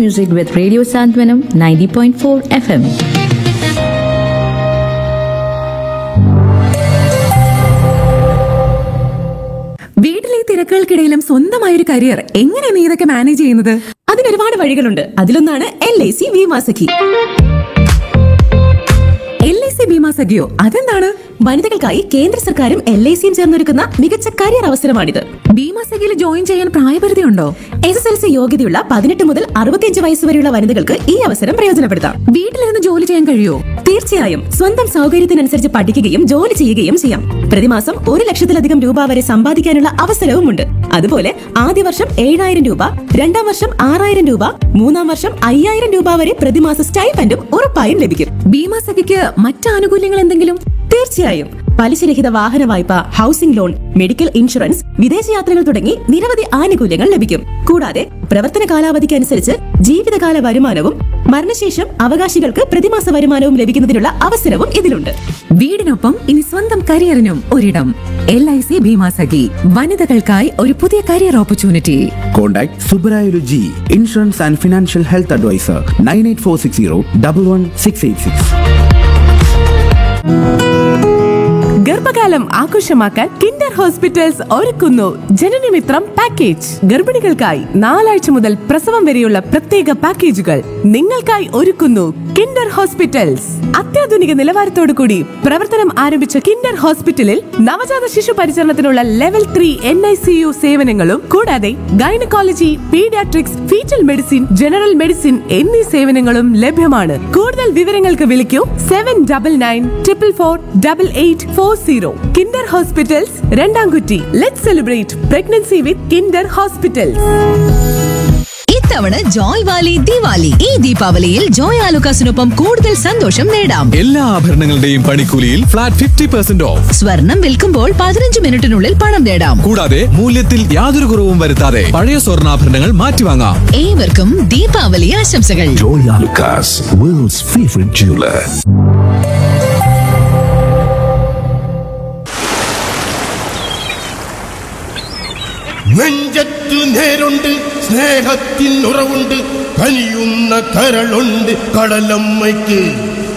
music with Radio Santvanam 90.4 FM. വീട്ടിലെ തിരക്കുകൾക്കിടയിലും സ്വന്തമായൊരു career എങ്ങനെ നീ ഇതൊക്കെ മാനേജ് ചെയ്യുന്നത് അതിന് ഒരുപാട് വഴികളുണ്ട് അതിലൊന്നാണ് L I C Bima Sakhi L I C Bima സഖിയോ അതെന്താണ് വനിതകൾക്കായി കേന്ദ്ര സർക്കാരും എൽ ഐ സിയും ചേർന്നൊരുക്കുന്ന മികച്ച കരിയർ അവസരമാണിത് ബീമാ സഖിയിൽ ജോയിൻ ചെയ്യാൻ പ്രായപരിധി ഉണ്ടോ എസ് എസ് എൽ സി യോഗ്യതയുള്ള പതിനെട്ട് മുതൽ അറുപത്തിയഞ്ച് വയസ്സ് വരെയുള്ള വനിതകൾക്ക് ഈ അവസരം പ്രയോജനപ്പെടുത്താം വീട്ടിലിരുന്ന് ജോലി ചെയ്യാൻ കഴിയോ തീർച്ചയായും സ്വന്തം സൗകര്യത്തിനനുസരിച്ച് പഠിക്കുകയും ജോലി ചെയ്യുകയും ചെയ്യാം പ്രതിമാസം ഒരു ലക്ഷത്തിലധികം രൂപ വരെ സമ്പാദിക്കാനുള്ള അവസരവുമുണ്ട് അതുപോലെ ആദ്യ വർഷം ഏഴായിരം രൂപ രണ്ടാം വർഷം ആറായിരം രൂപ മൂന്നാം വർഷം അയ്യായിരം രൂപ വരെ പ്രതിമാസ സ്റ്റൈപ്പൻഡും ഉറപ്പായും ലഭിക്കും ബീമാ സഖിക്ക് മറ്റ് ആനുകൂല്യങ്ങൾ എന്തെങ്കിലും തീർച്ചയായും പലിശരഹിത വാഹന വായ്പ ഹൗസിംഗ് ലോൺ മെഡിക്കൽ ഇൻഷുറൻസ് വിദേശയാത്രകൾ തുടങ്ങി നിരവധി ആനുകൂല്യങ്ങൾ ലഭിക്കും കൂടാതെ പ്രവർത്തന കാലാവധിക്ക് അനുസരിച്ച് ജീവിതകാല വരുമാനവും മരണശേഷം അവകാശികൾക്ക് പ്രതിമാസ വരുമാനവും ലഭിക്കുന്നതിനുള്ള അവസരവും ഇതിലുണ്ട് വീടിനൊപ്പം ഇനി സ്വന്തം കരിയറിനും ഒരിടം L I C Bima Sakhi വനിതകൾക്കായി ഒരു പുതിയ career opportunity Contact Subarayulu G, Insurance and Financial Health Advisor, 98460 11686. ഗർഭകാലം ആഘോഷമാക്കാൻ കിൻഡർ ഹോസ്പിറ്റൽസ് ഒരുക്കുന്നു ജനനമിത്രം പാക്കേജ് ഗർഭിണികൾക്കായി നാലാഴ്ച മുതൽ പ്രസവം വരെയുള്ള പ്രത്യേക പാക്കേജുകൾ നിങ്ങൾക്കായി ഒരുക്കുന്നു കിൻഡർ ഹോസ്പിറ്റൽസ് അത്യാധുനിക നിലവാരത്തോടു കൂടി പ്രവർത്തനം ആരംഭിച്ച കിൻഡർ ഹോസ്പിറ്റലിൽ നവജാത ശിശു പരിചരണത്തിനുള്ള level three N I C U സേവനങ്ങളും കൂടാതെ gynaecology paediatrics fetal medicine general medicine എന്നീ സേവനങ്ങളും ലഭ്യമാണ് കൂടുതൽ വിവരങ്ങൾക്ക് വിളിക്കൂ seven double nine triple four double eight four zero kinder hospitals രണ്ടാംകുറ്റി let celebrate pregnancy with kinder hospitals ഇത്തവണ ജോയ് വാലി ദിവാലി ഈ ദീപാവലിയിൽ ജോയ് ആലുക്കാസിനൊപ്പം കൂടുതൽ സന്തോഷം നേടാം എല്ലാ ആഭരണങ്ങളുടെയും പണിക്കൂലിയിൽ ഫ്ലാറ്റ് ഫിഫ്റ്റി പെർസെന്റ് ഓഫ് സ്വർണം വിൽക്കുമ്പോൾ പതിനഞ്ച് മിനിറ്റിനുള്ളിൽ പണം നേടാം കൂടാതെ മൂല്യത്തിൽ യാതൊരു കുറവും വരുത്താതെ പഴയ സ്വർണ്ണാഭരണങ്ങൾ മാറ്റിവാങ്ങാം ഏവർക്കും ദീപാവലി ആശംസകൾ Joy Alucas, world's favorite jeweler. നെഞ്ചത്തു നേരുണ്ട് സ്നേഹത്തിനുറവുണ്ട് കനിയുന്ന കരളുണ്ട് കടലമ്മയ്ക്ക്